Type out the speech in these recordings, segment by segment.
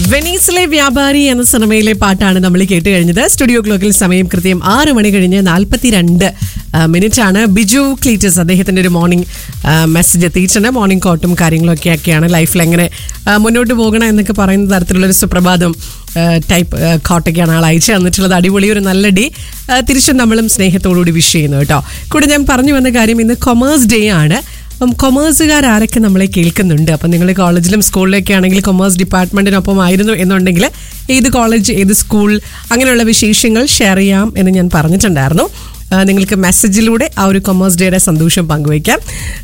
വെനീസിലെ വ്യാപാരി എന്ന സിനിമയിലെ പാട്ടാണ് നമ്മൾ കേട്ട് കഴിഞ്ഞത് സ്റ്റുഡിയോ ക്ലോക്കിൽ സമയം കൃത്യം ആറ് മണി കഴിഞ്ഞ് നാൽപ്പത്തിരണ്ട് മിനിറ്റ് ആണ് ബിജു ക്ലീറ്റസ് അദ്ദേഹത്തിന്റെ ഒരു മോർണിംഗ് മെസ്സേജ് എത്തിയിട്ടുണ്ട് മോർണിംഗ് കോട്ടും കാര്യങ്ങളൊക്കെ ഒക്കെയാണ് ലൈഫിൽ എങ്ങനെ ആ, മുന്നോട്ട് പോകണം എന്നൊക്കെ പറയുന്ന തരത്തിലുള്ളൊരു സുപ്രഭാതം ടൈപ്പ് കോട്ടൊക്കെയാണ് ആൾ അയച്ചു തന്നിട്ടുള്ളത് അടിപൊളി ഒരു നല്ല ഡേ തിരിച്ചും നമ്മളും സ്നേഹത്തോടുകൂടി വിഷ് ചെയ്യുന്നു കേട്ടോ കൂടെ ഞാൻ പറഞ്ഞു വന്ന കാര്യം ഇന്ന് കൊമേഴ്സ് ഡേ ആണ് അപ്പം കൊമേഴ്സുകാർ ആരൊക്കെ നമ്മളെ കേൾക്കുന്നുണ്ട് അപ്പം നിങ്ങൾ കോളേജിലും സ്കൂളിലൊക്കെ ആണെങ്കിൽ കൊമേഴ്സ് ഡിപ്പാർട്ട്മെന്റിനൊപ്പം ആയിരുന്നു എന്നുണ്ടെങ്കിൽ ഏത് കോളേജ് ഏത് സ്കൂൾ അങ്ങനെയുള്ള വിശേഷങ്ങൾ ഷെയർ ചെയ്യാം എന്ന് ഞാൻ പറഞ്ഞിട്ടുണ്ടായിരുന്നു ആ, നിങ്ങൾക്ക് മെസ്സേജിലൂടെ ആ ഒരു കൊമേഴ്സ് ഡേയുടെ സന്തോഷം പങ്കുവയ്ക്കാം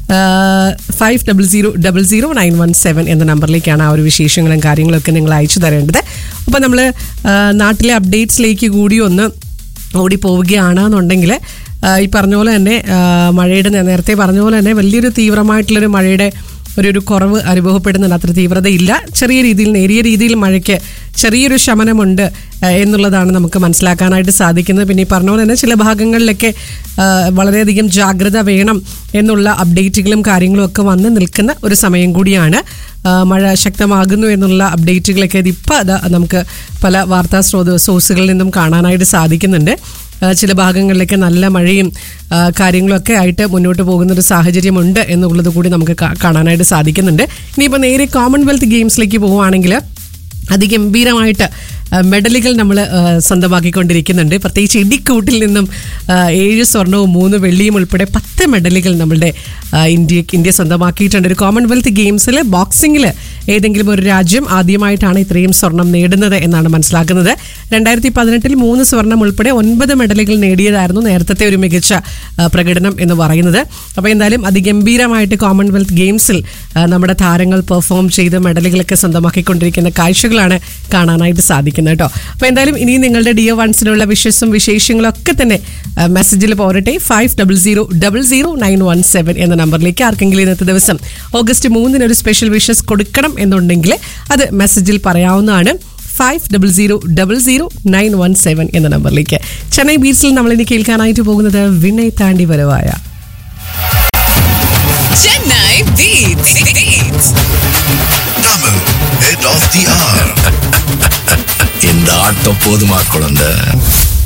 five double zero double zero nine one seven എന്ന നമ്പറിലേക്കാണ് ആ ഒരു വിശേഷങ്ങളും കാര്യങ്ങളൊക്കെ നിങ്ങൾ അയച്ചു തരേണ്ടത് അപ്പോൾ നമ്മൾ നാട്ടിലെ അപ്ഡേറ്റ്സിലേക്ക് കൂടി ഒന്ന് ഓടി പോവുകയാണെന്നുണ്ടെങ്കിൽ ആ, ഈ പറഞ്ഞ പോലെ തന്നെ ആ, മഴയുടെ ഞാൻ നേരത്തെ പറഞ്ഞ പോലെ തന്നെ വലിയൊരു തീവ്രമായിട്ടുള്ളൊരു മഴയുടെ ഒരു ഒരു കുറവ് അനുഭവപ്പെടുന്നുണ്ട് അത്ര തീവ്രതയില്ല ചെറിയ രീതിയിൽ നേരിയ രീതിയിൽ മഴയ്ക്ക് ചെറിയൊരു ശമനമുണ്ട് ആ, എന്നുള്ളതാണ് നമുക്ക് മനസ്സിലാക്കാനായിട്ട് സാധിക്കുന്നത് പിന്നെ ഈ പറഞ്ഞ പോലെ തന്നെ ചില ഭാഗങ്ങളിലൊക്കെ ആ, വളരെയധികം ജാഗ്രത വേണം എന്നുള്ള അപ്ഡേറ്റുകളും കാര്യങ്ങളും ഒക്കെ വന്ന് നിൽക്കുന്ന ഒരു സമയം കൂടിയാണ് ആ, മഴ ശക്തമാകുന്നു എന്നുള്ള അപ്ഡേറ്റുകളൊക്കെ ഇപ്പോൾ അത് നമുക്ക് പല വാർത്താ സ്രോത സോഴ്സുകളിൽ നിന്നും കാണാനായിട്ട് സാധിക്കുന്നുണ്ട് ആ, ചില ഭാഗങ്ങളിലൊക്കെ നല്ല മഴയും ആ, കാര്യങ്ങളൊക്കെ ആയിട്ട് മുന്നോട്ട് പോകുന്ന ഒരു സാഹചര്യമുണ്ട് എന്നുള്ളത് കൂടി നമുക്ക് കാ- കാണാനായിട്ട് സാധിക്കുന്നുണ്ട് ഇനിയിപ്പോൾ നേരെ കോമൺവെൽത്ത് ഗെയിംസിലേക്ക് പോവുകയാണെങ്കിൽ അതിഗംഭീരമായിട്ട് ആ, മെഡലുകൾ നമ്മൾ സ്വന്തമാക്കിക്കൊണ്ടിരിക്കുന്നുണ്ട് പ്രത്യേകിച്ച് ഇടിക്കൂട്ടിൽ നിന്നും ആ, ഏഴ് സ്വർണവും മൂന്ന് വെള്ളിയും ഉൾപ്പെടെ പത്ത് മെഡലുകൾ നമ്മളുടെ ആ, ഇന്ത്യ ഇന്ത്യ സ്വന്തമാക്കിയിട്ടുണ്ട് ഒരു കോമൺവെൽത്ത് ഗെയിംസിൽ ബോക്സിംഗിൽ ഏതെങ്കിലും ഒരു രാജ്യം ആദ്യമായിട്ടാണ് ഇത്രയും സ്വർണം നേടുന്നത് എന്നാണ് മനസ്സിലാക്കുന്നത് രണ്ടായിരത്തി പതിനെട്ടിൽ മൂന്ന് സ്വർണം ഉൾപ്പെടെ ഒൻപത് മെഡലുകൾ നേടിയതായിരുന്നു നേരത്തെ ഒരു മികച്ച ആ, പ്രകടനം എന്ന് പറയുന്നത് അപ്പോൾ എന്തായാലും അതിഗംഭീരമായിട്ട് കോമൺവെൽത്ത് ഗെയിംസിൽ ആ, നമ്മുടെ താരങ്ങൾ പെർഫോം ചെയ്ത് മെഡലുകളൊക്കെ സ്വന്തമാക്കിക്കൊണ്ടിരിക്കുന്ന കാഴ്ചകളാണ് കാണാനായിട്ട് സാധിക്കുന്നത് കേട്ടോ അപ്പോൾ എന്തായാലും ഇനി നിങ്ങളുടെ ഡിയോ വൺസിനുള്ള വിഷസും വിശേഷങ്ങളും ഒക്കെ തന്നെ മെസ്സേജിൽ പോരട്ടെ five double zero double zero nine one seven എന്ന നമ്പറിലേക്ക് ആർക്കെങ്കിലും ഇന്നത്തെ ദിവസം ഓഗസ്റ്റ് മൂന്നിന് ഒരു സ്പെഷ്യൽ വിഷസ് കൊടുക്കണം എന്നുണ്ടെങ്കിൽ അത് മെസ്സേജിൽ പറയാവുന്നതാണ് five double zero double zero nine one seven എന്ന നമ്പറിലേക്ക് ചെന്നൈ ബീച്ചിൽ നമ്മൾ ഇനി കേൾക്കാനായിട്ട് പോകുന്നത് വിനയ് താണ്ടി വരവായ Chennai Beats. Beats. Tamil, head of the hour. இந்த ஆட்டம் போதுமா குழந்தை